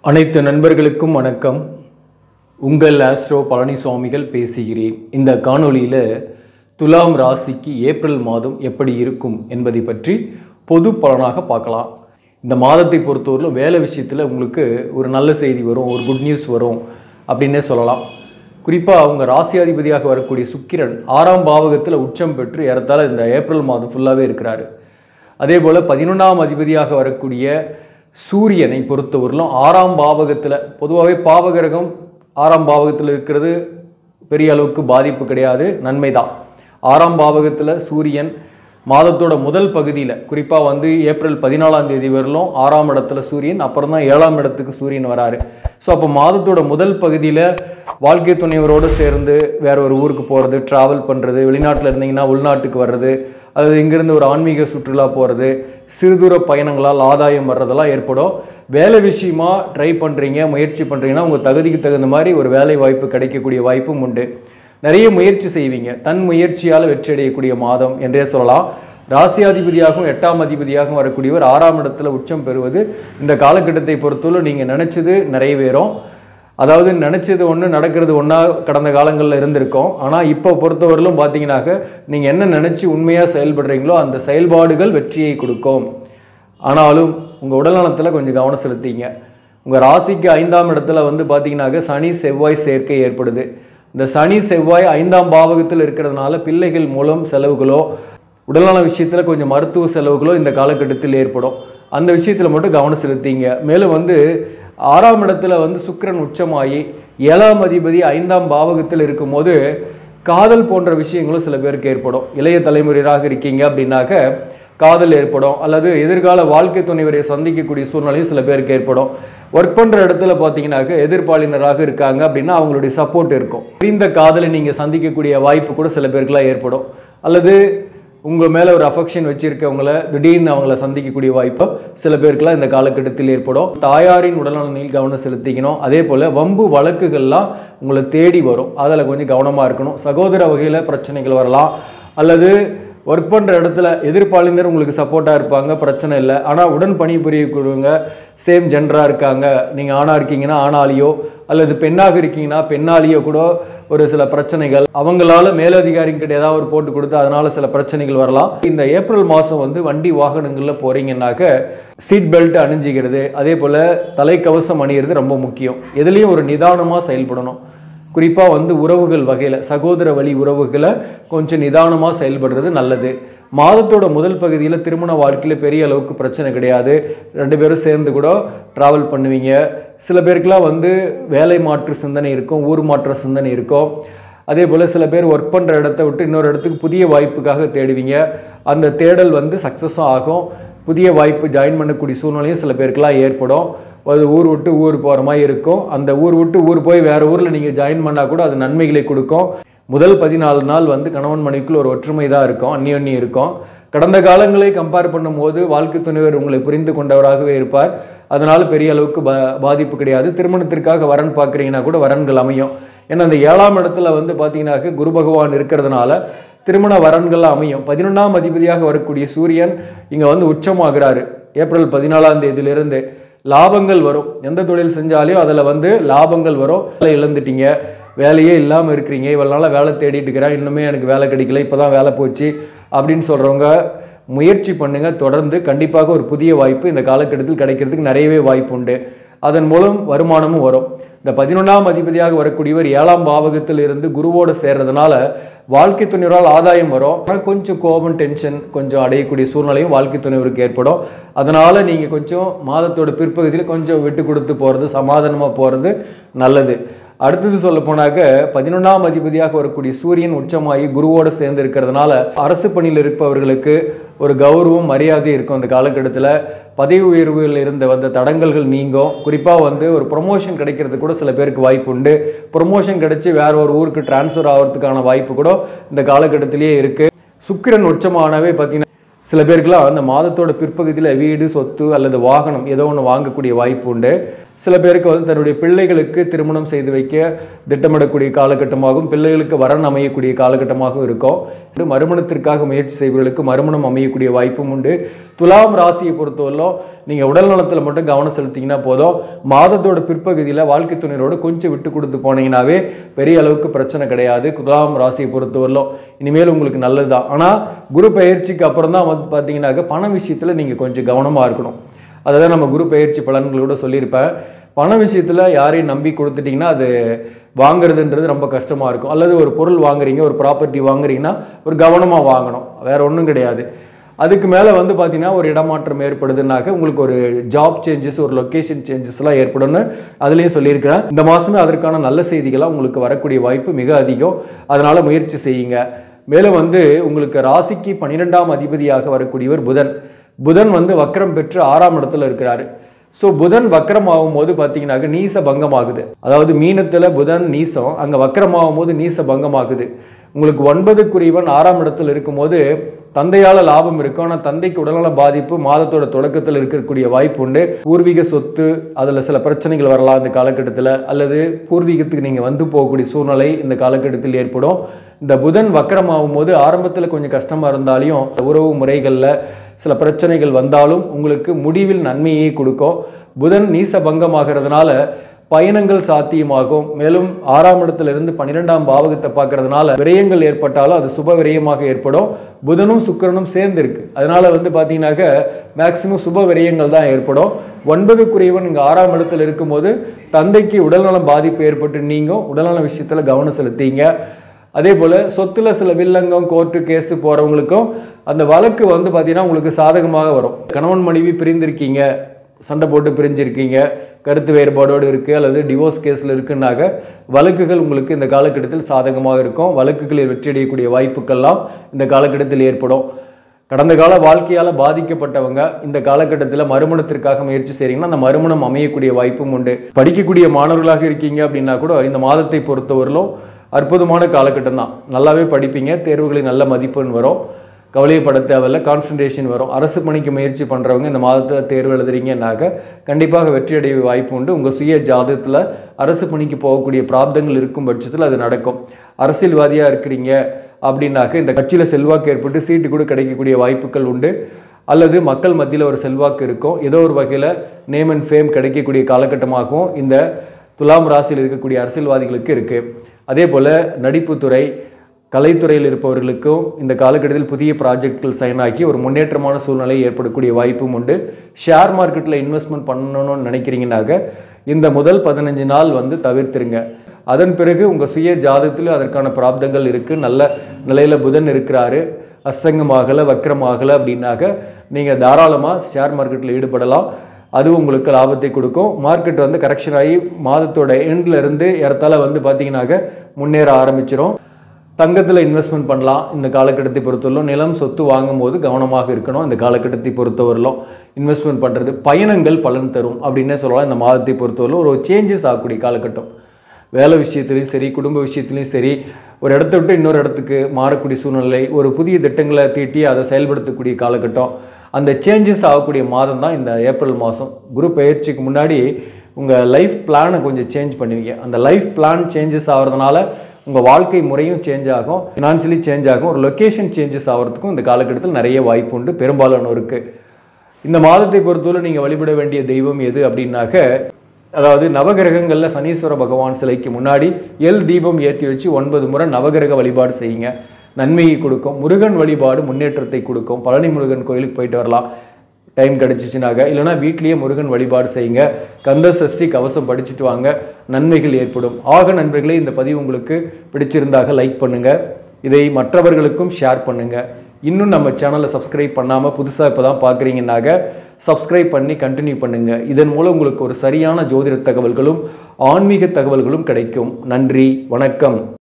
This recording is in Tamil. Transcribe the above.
அனைத்து நண்பர்களுக்கும் வணக்கம் உங்கள் ஆஸ்ட்ரோ பழனிசுவாமிகள் பேசுகிறேன் இந்த காணொளியில் துலாம் ராசிக்கு ஏப்ரல் மாதம் எப்படி இருக்கும் என்பதை பற்றி பொது பலனாக பார்க்கலாம் இந்த மாதத்தை பொறுத்தவரையிலும் வேலை விஷயத்தில் உங்களுக்கு ஒரு நல்ல செய்தி வரும் ஒரு குட் நியூஸ் வரும் அப்படின்னே சொல்லலாம் குறிப்பாக அவங்க ராசியாதிபதியாக வரக்கூடிய சுக்கிரன் ஆறாம் பாவகத்தில் உச்சம் பெற்று ஏறத்தாழ இந்த ஏப்ரல் மாதம் ஃபுல்லாகவே இருக்கிறாரு அதே போல் பதினொன்றாம் அதிபதியாக வரக்கூடிய சூரியனை பொறுத்தவரையிலும் ஆறாம் பாவகத்தில் பொதுவாகவே பாவகிரகம் ஆறாம் பாவகத்தில் இருக்கிறது பெரிய அளவுக்கு பாதிப்பு கிடையாது நன்மை தான் ஆறாம் பாவகத்தில் சூரியன் மாதத்தோட முதல் பகுதியில் குறிப்பாக வந்து ஏப்ரல் பதினாலாம் தேதி வரலும் ஆறாம் இடத்துல சூரியன் அப்புறம் தான் ஏழாம் இடத்துக்கு சூரியன் வராரு ஸோ அப்போ மாதத்தோட முதல் பகுதியில் வாழ்க்கை துணைவரோடு சேர்ந்து வேற ஒரு ஊருக்கு போகிறது ட்ராவல் பண்ணுறது வெளிநாட்டில் இருந்தீங்கன்னா உள்நாட்டுக்கு வர்றது அல்லது இங்கிருந்து ஒரு ஆன்மீக சுற்றுலா போகிறது சிறுதூர பயணங்களால் ஆதாயம் வர்றதெல்லாம் ஏற்படும் வேலை விஷயமா ட்ரை பண்ணுறீங்க முயற்சி பண்ணுறீங்கன்னா உங்கள் தகுதிக்கு தகுந்த மாதிரி ஒரு வேலை வாய்ப்பு கிடைக்கக்கூடிய வாய்ப்பும் உண்டு நிறைய முயற்சி செய்வீங்க தன் முயற்சியால் வெற்றி அடையக்கூடிய மாதம் என்றே சொல்லலாம் ராசியாதிபதியாகவும் எட்டாம் அதிபதியாகவும் வரக்கூடியவர் ஆறாம் இடத்துல உச்சம் பெறுவது இந்த காலகட்டத்தை பொறுத்தவரை நீங்கள் நினச்சது நிறைவேறும் அதாவது நினச்சது ஒன்று நடக்கிறது ஒன்றா கடந்த காலங்களில் இருந்திருக்கும் ஆனால் இப்போ பொறுத்தவரையிலும் பார்த்தீங்கன்னாக்க நீங்கள் என்ன நினச்சி உண்மையாக செயல்படுறீங்களோ அந்த செயல்பாடுகள் வெற்றியை கொடுக்கும் ஆனாலும் உங்கள் உடல்நலத்தில் கொஞ்சம் கவனம் செலுத்திங்க உங்கள் ராசிக்கு ஐந்தாம் இடத்துல வந்து பார்த்தீங்கன்னாக்க சனி செவ்வாய் சேர்க்கை ஏற்படுது இந்த சனி செவ்வாய் ஐந்தாம் பாவகத்தில் இருக்கிறதுனால பிள்ளைகள் மூலம் செலவுகளோ உடல்நல விஷயத்தில் கொஞ்சம் மருத்துவ செலவுகளோ இந்த காலகட்டத்தில் ஏற்படும் அந்த விஷயத்தில் மட்டும் கவனம் செலுத்திங்க மேலும் வந்து ஆறாம் இடத்துல வந்து சுக்கிரன் உச்சமாகி ஏழாம் அதிபதி ஐந்தாம் பாவகத்தில் இருக்கும்போது காதல் போன்ற விஷயங்களும் சில பேருக்கு ஏற்படும் இளைய தலைமுறையாக இருக்கீங்க அப்படின்னாக்க காதல் ஏற்படும் அல்லது எதிர்கால வாழ்க்கை துணைவரை சந்திக்கக்கூடிய சூழ்நிலையும் சில பேருக்கு ஏற்படும் ஒர்க் பண்ணுற இடத்துல பார்த்தீங்கன்னாக்க எதிர்ப்பாளினராக இருக்காங்க அப்படின்னா அவங்களுடைய சப்போர்ட் இருக்கும் இந்த காதலை நீங்கள் சந்திக்கக்கூடிய வாய்ப்பு கூட சில பேருக்குலாம் ஏற்படும் அல்லது உங்கள் மேலே ஒரு அஃபெக்ஷன் வச்சுருக்கவங்கள திடீர்னு அவங்கள சந்திக்கக்கூடிய வாய்ப்பு சில பேருக்குலாம் இந்த காலகட்டத்தில் ஏற்படும் தாயாரின் உடல்நலனில் கவனம் செலுத்திக்கணும் அதே போல் வம்பு வழக்குகள்லாம் உங்களை தேடி வரும் அதில் கொஞ்சம் கவனமாக இருக்கணும் சகோதர வகையில் பிரச்சனைகள் வரலாம் அல்லது ஒர்க் பண்ணுற இடத்துல எதிர்ப்பாளினர் உங்களுக்கு சப்போர்ட்டாக இருப்பாங்க பிரச்சனை இல்லை ஆனால் உடன் பணிபுரியக்கூடியவங்க சேம் ஜென்டராக இருக்காங்க நீங்கள் ஆணாக இருக்கீங்கன்னா ஆணாலியோ அல்லது பெண்ணாக இருக்கீங்கன்னா பெண்ணாலியோ கூட ஒரு சில பிரச்சனைகள் அவங்களால மேலதிகாரிங்கிட்ட ஏதாவது ஒரு போட்டு கொடுத்து அதனால சில பிரச்சனைகள் வரலாம் இந்த ஏப்ரல் மாதம் வந்து வண்டி வாகனங்களில் போகிறீங்கன்னாக்க சீட் பெல்ட் அணிஞ்சிக்கிறது அதே போல் தலைக்கவசம் அணியிறது ரொம்ப முக்கியம் எதுலேயும் ஒரு நிதானமாக செயல்படணும் குறிப்பாக வந்து உறவுகள் வகையில் சகோதர வழி உறவுகளை கொஞ்சம் நிதானமாக செயல்படுறது நல்லது மாதத்தோட முதல் பகுதியில் திருமண வாழ்க்கையில் பெரிய அளவுக்கு பிரச்சனை கிடையாது ரெண்டு பேரும் சேர்ந்து கூட ட்ராவல் பண்ணுவீங்க சில பேருக்குலாம் வந்து வேலை மாற்று சிந்தனை இருக்கும் ஊர் மாற்ற சிந்தனை இருக்கும் அதே போல் சில பேர் ஒர்க் பண்ணுற இடத்த விட்டு இன்னொரு இடத்துக்கு புதிய வாய்ப்புக்காக தேடுவீங்க அந்த தேடல் வந்து சக்ஸஸும் ஆகும் புதிய வாய்ப்பு ஜாயின் பண்ணக்கூடிய சூழ்நிலையும் சில பேருக்குலாம் ஏற்படும் அது ஊர் விட்டு ஊர் போகிற மாதிரி இருக்கும் அந்த ஊர் விட்டு ஊர் போய் வேறு ஊரில் நீங்கள் ஜாயின் பண்ணால் கூட அது நன்மைகளை கொடுக்கும் முதல் பதினாலு நாள் வந்து கணவன் மனைவிக்குள்ள ஒரு ஒற்றுமை தான் இருக்கும் அந்நியொன்னி இருக்கும் கடந்த காலங்களை கம்பேர் பண்ணும்போது வாழ்க்கை துணைவர் உங்களை புரிந்து கொண்டவராகவே இருப்பார் அதனால் பெரிய அளவுக்கு பா பாதிப்பு கிடையாது திருமணத்திற்காக வரன் பார்க்குறீங்கன்னா கூட வரன்கள் அமையும் ஏன்னா அந்த ஏழாம் இடத்துல வந்து பார்த்தீங்கன்னாக்க குரு பகவான் இருக்கிறதுனால திருமண வரன்கள் அமையும் பதினொன்றாம் அதிபதியாக வரக்கூடிய சூரியன் இங்கே வந்து உச்சமாகிறாரு ஏப்ரல் பதினாலாம் தேதியிலிருந்து லாபங்கள் வரும் எந்த தொழில் செஞ்சாலையும் அதில் வந்து லாபங்கள் வரும் வேலை இழந்துட்டீங்க வேலையே இல்லாமல் இருக்கிறீங்க இவ்வளோ நாளாக வேலை தேடிட்டு இருக்கிறேன் இன்னுமே எனக்கு வேலை கிடைக்கல இப்போ தான் வேலை போச்சு அப்படின்னு சொல்கிறவங்க முயற்சி பண்ணுங்கள் தொடர்ந்து கண்டிப்பாக ஒரு புதிய வாய்ப்பு இந்த காலகட்டத்தில் கிடைக்கிறதுக்கு நிறையவே வாய்ப்பு உண்டு அதன் மூலம் வருமானமும் வரும் இந்த பதினொன்றாம் அதிபதியாக வரக்கூடியவர் ஏழாம் பாவகத்தில் இருந்து குருவோடு சேர்றதுனால வாழ்க்கை துணைவரால் ஆதாயம் வரும் ஆனால் கொஞ்சம் கோபம் டென்ஷன் கொஞ்சம் அடையக்கூடிய சூழ்நிலையும் வாழ்க்கை துணைவருக்கு ஏற்படும் அதனால் நீங்கள் கொஞ்சம் மாதத்தோட பிற்பகுதியில் கொஞ்சம் விட்டு கொடுத்து போகிறது சமாதானமாக போகிறது நல்லது அடுத்தது சொல்ல போனாக்க பதினொன்றாம் அதிபதியாக வரக்கூடிய சூரியன் உச்சமாகி குருவோடு சேர்ந்து இருக்கிறதுனால அரசு பணியில் இருப்பவர்களுக்கு ஒரு கௌரவம் மரியாதை இருக்கும் அந்த காலகட்டத்தில் பதவி உயர்வுகள் இருந்த வந்த தடங்கல்கள் நீங்கும் குறிப்பாக வந்து ஒரு ப்ரொமோஷன் கிடைக்கிறது கூட சில பேருக்கு வாய்ப்பு உண்டு ப்ரொமோஷன் கிடைச்சி வேற ஒரு ஊருக்கு டிரான்ஸ்ஃபர் ஆகிறதுக்கான வாய்ப்பு கூட இந்த காலகட்டத்திலேயே இருக்குது சுக்கிரன் உச்சமானவே பார்த்தீங்கன்னா சில பேருக்குலாம் அந்த மாதத்தோட பிற்பகுதியில் வீடு சொத்து அல்லது வாகனம் ஏதோ ஒன்று வாங்கக்கூடிய வாய்ப்பு உண்டு சில பேருக்கு வந்து தன்னுடைய பிள்ளைகளுக்கு திருமணம் செய்து வைக்க திட்டமிடக்கூடிய காலகட்டமாகவும் பிள்ளைகளுக்கு வரன் அமையக்கூடிய காலகட்டமாகவும் இருக்கும் இது மறுமணத்திற்காக முயற்சி செய்பவர்களுக்கு மறுமணம் அமையக்கூடிய வாய்ப்பும் உண்டு துலாம் ராசியை பொறுத்தவரையிலும் நீங்கள் உடல் நலத்தில் மட்டும் கவனம் செலுத்திங்கன்னா போதும் மாதத்தோட பிற்பகுதியில் வாழ்க்கை துணையோட கொஞ்சம் விட்டு கொடுத்து போனீங்கன்னாவே பெரிய அளவுக்கு பிரச்சனை கிடையாது துலாம் ராசியை பொறுத்தவரையிலும் இனிமேல் உங்களுக்கு நல்லது தான் ஆனால் குரு பயிற்சிக்கு அப்புறம் தான் வந்து பார்த்தீங்கன்னாக்க பண விஷயத்தில் நீங்கள் கொஞ்சம் கவனமாக இருக்கணும் அதை தான் நம்ம குரு பயிற்சி பலன்களோட சொல்லியிருப்பேன் பண விஷயத்தில் யாரையும் நம்பி கொடுத்துட்டிங்கன்னா அது வாங்குறதுன்றது ரொம்ப கஷ்டமாக இருக்கும் அல்லது ஒரு பொருள் வாங்குறீங்க ஒரு ப்ராப்பர்ட்டி வாங்குறீங்கன்னா ஒரு கவனமாக வாங்கணும் வேற ஒன்றும் கிடையாது அதுக்கு மேலே வந்து பார்த்தீங்கன்னா ஒரு இடமாற்றம் ஏற்படுதுனாக்க உங்களுக்கு ஒரு ஜாப் சேஞ்சஸ் ஒரு லொக்கேஷன் சேஞ்சஸ்லாம் ஏற்படும்னு அதுலேயும் சொல்லியிருக்கிறேன் இந்த மாதமே அதற்கான நல்ல செய்திகளாக உங்களுக்கு வரக்கூடிய வாய்ப்பு மிக அதிகம் அதனால் முயற்சி செய்யுங்க மேலும் வந்து உங்களுக்கு ராசிக்கு பன்னிரெண்டாம் அதிபதியாக வரக்கூடியவர் புதன் புதன் வந்து வக்ரம் பெற்று ஆறாம் இடத்துல இருக்கிறாரு ஸோ புதன் வக்ரம் ஆகும்போது பார்த்தீங்கன்னாக்க நீச பங்கம் ஆகுது அதாவது மீனத்தில் புதன் நீசம் அங்கே வக்ரம் ஆகும்போது நீச பங்கம் ஆகுது உங்களுக்கு ஒன்பதுக்குரியவன் ஆறாம் இடத்துல இருக்கும்போது தந்தையால் லாபம் இருக்கும் ஆனால் தந்தைக்கு உடல்நல பாதிப்பு மாதத்தோட தொடக்கத்தில் இருக்கக்கூடிய வாய்ப்பு உண்டு பூர்வீக சொத்து அதில் சில பிரச்சனைகள் வரலாம் இந்த காலகட்டத்தில் அல்லது பூர்வீகத்துக்கு நீங்கள் வந்து போகக்கூடிய சூழ்நிலை இந்த காலகட்டத்தில் ஏற்படும் இந்த புதன் வக்கரமாகும் போது ஆரம்பத்தில் கொஞ்சம் கஷ்டமாக இருந்தாலையும் உறவு முறைகளில் சில பிரச்சனைகள் வந்தாலும் உங்களுக்கு முடிவில் நன்மையை கொடுக்கும் புதன் நீச பங்கமாகிறதுனால பயணங்கள் சாத்தியமாகும் மேலும் ஆறாம் இடத்துல இருந்து பன்னிரெண்டாம் பாவகத்தை பார்க்கறதுனால விரயங்கள் ஏற்பட்டாலும் அது சுப விரயமாக ஏற்படும் புதனும் சுக்கிரனும் சேர்ந்து இருக்கு அதனால வந்து பார்த்தீங்கன்னாக்க மேக்சிமம் சுப விரயங்கள் தான் ஏற்படும் ஒன்பதுக்குரியவன் இங்கே ஆறாம் இடத்துல இருக்கும்போது தந்தைக்கு உடல்நலம் பாதிப்பு ஏற்பட்டு நீங்கும் உடல்நல விஷயத்தில் கவனம் செலுத்திங்க அதே போல் சொத்துல சில வில்லங்கம் கோர்ட்டு கேஸு போகிறவங்களுக்கும் அந்த வழக்கு வந்து பார்த்தீங்கன்னா உங்களுக்கு சாதகமாக வரும் கணவன் மனைவி பிரிந்திருக்கீங்க சண்டை போட்டு பிரிஞ்சிருக்கீங்க கருத்து வேறுபாடோடு இருக்குது அல்லது டிவோர்ஸ் கேஸில் இருக்குன்னாக்க வழக்குகள் உங்களுக்கு இந்த காலகட்டத்தில் சாதகமாக இருக்கும் வழக்குகளில் வெற்றியடையக்கூடிய வாய்ப்புக்கெல்லாம் இந்த காலகட்டத்தில் ஏற்படும் கடந்த கால வாழ்க்கையால் பாதிக்கப்பட்டவங்க இந்த காலகட்டத்தில் மறுமணத்திற்காக முயற்சி செய்கிறீங்கன்னா அந்த மறுமணம் அமையக்கூடிய வாய்ப்பும் உண்டு படிக்கக்கூடிய மாணவர்களாக இருக்கீங்க அப்படின்னா கூட இந்த மாதத்தை பொறுத்தவரையிலும் அற்புதமான காலகட்டம் தான் நல்லாவே படிப்பீங்க தேர்வுகளில் நல்ல மதிப்பெண் வரும் கவலையப்பட தேவையில்ல கான்சன்ட்ரேஷன் வரும் அரசு பணிக்கு முயற்சி பண்ணுறவங்க இந்த மாதத்தில் தேர்வு எழுதுறீங்கன்னாக்க கண்டிப்பாக வெற்றி அடைய வாய்ப்பு உண்டு உங்கள் சுய ஜாதகத்தில் அரசு பணிக்கு போகக்கூடிய பிராப்தங்கள் இருக்கும் பட்சத்தில் அது நடக்கும் அரசியல்வாதியாக இருக்கிறீங்க அப்படின்னாக்க இந்த கட்சியில் செல்வாக்கு ஏற்பட்டு சீட்டு கூட கிடைக்கக்கூடிய வாய்ப்புகள் உண்டு அல்லது மக்கள் மத்தியில் ஒரு செல்வாக்கு இருக்கும் ஏதோ ஒரு வகையில் நேம் அண்ட் ஃபேம் கிடைக்கக்கூடிய காலகட்டமாகவும் இந்த துலாம் ராசியில் இருக்கக்கூடிய அரசியல்வாதிகளுக்கு இருக்குது அதே போல் நடிப்புத்துறை கலைத்துறையில் இருப்பவர்களுக்கும் இந்த காலகட்டத்தில் புதிய ப்ராஜெக்ட்கள் சைன் ஆகி ஒரு முன்னேற்றமான சூழ்நிலை ஏற்படக்கூடிய வாய்ப்பும் உண்டு ஷேர் மார்க்கெட்டில் இன்வெஸ்ட்மெண்ட் பண்ணணும்னு நினைக்கிறீங்கனாக்க இந்த முதல் பதினஞ்சு நாள் வந்து தவிர்த்துருங்க அதன் பிறகு உங்கள் சுய ஜாதகத்தில் அதற்கான பிராப்தங்கள் இருக்குது நல்ல நிலையில் புதன் இருக்கிறாரு அசங்கமாகலை வக்கரமாகலை அப்படின்னாக்க நீங்கள் தாராளமாக ஷேர் மார்க்கெட்டில் ஈடுபடலாம் அது உங்களுக்கு லாபத்தை கொடுக்கும் மார்க்கெட் வந்து கரெக்ஷன் ஆகி மாதத்தோட எண்ட்ல இருந்து இடத்தால வந்து பார்த்தீங்கன்னாக்க முன்னேற ஆரம்பிச்சிரும் தங்கத்தில் இன்வெஸ்ட்மெண்ட் பண்ணலாம் இந்த காலகட்டத்தை பொறுத்தவரையிலும் நிலம் சொத்து வாங்கும் போது கவனமாக இருக்கணும் இந்த காலகட்டத்தை பொறுத்தவரையிலும் இன்வெஸ்ட்மெண்ட் பண்ணுறது பயணங்கள் பலன் தரும் அப்படின்னே சொல்லலாம் இந்த மாதத்தை பொறுத்தவரையிலும் ஒரு சேஞ்சஸ் ஆகக்கூடிய காலகட்டம் வேலை விஷயத்துலையும் சரி குடும்ப விஷயத்துலையும் சரி ஒரு இடத்த விட்டு இன்னொரு இடத்துக்கு மாறக்கூடிய சூழ்நிலை ஒரு புதிய திட்டங்களை தீட்டி அதை செயல்படுத்தக்கூடிய காலகட்டம் அந்த சேஞ்சஸ் ஆகக்கூடிய மாதம் தான் இந்த ஏப்ரல் மாதம் குரு பயிற்சிக்கு முன்னாடி உங்கள் லைஃப் பிளானை கொஞ்சம் சேஞ்ச் பண்ணுவீங்க அந்த லைஃப் பிளான் சேஞ்சஸ் ஆகிறதுனால உங்கள் வாழ்க்கை முறையும் சேஞ்ச் ஆகும் ஃபினான்ஷியலி சேஞ்ச் ஆகும் ஒரு லொக்கேஷன் சேஞ்சஸ் ஆகிறதுக்கும் இந்த காலகட்டத்தில் நிறைய வாய்ப்பு உண்டு பெரும்பாலானோருக்கு இந்த மாதத்தை பொறுத்தவரை நீங்கள் வழிபட வேண்டிய தெய்வம் எது அப்படின்னாக்க அதாவது நவகிரகங்களில் சனீஸ்வர பகவான் சிலைக்கு முன்னாடி எல் தீபம் ஏற்றி வச்சு ஒன்பது முறை நவகிரக வழிபாடு செய்யுங்க நன்மையை கொடுக்கும் முருகன் வழிபாடு முன்னேற்றத்தை கொடுக்கும் பழனி முருகன் கோயிலுக்கு போயிட்டு வரலாம் டைம் கிடச்சிச்சுனாக்க இல்லைனா வீட்லேயே முருகன் வழிபாடு செய்யுங்க கந்த சஷ்டி கவசம் படிச்சுட்டு வாங்க நன்மைகள் ஏற்படும் ஆக நண்பர்களே இந்த பதிவு உங்களுக்கு பிடிச்சிருந்தாக லைக் பண்ணுங்கள் இதை மற்றவர்களுக்கும் ஷேர் பண்ணுங்கள் இன்னும் நம்ம சேனலை சப்ஸ்கிரைப் பண்ணாமல் புதுசாக இப்போ தான் பார்க்குறீங்கன்னாக்க சப்ஸ்கிரைப் பண்ணி கண்டினியூ பண்ணுங்கள் இதன் மூலம் உங்களுக்கு ஒரு சரியான ஜோதிட தகவல்களும் ஆன்மீக தகவல்களும் கிடைக்கும் நன்றி வணக்கம்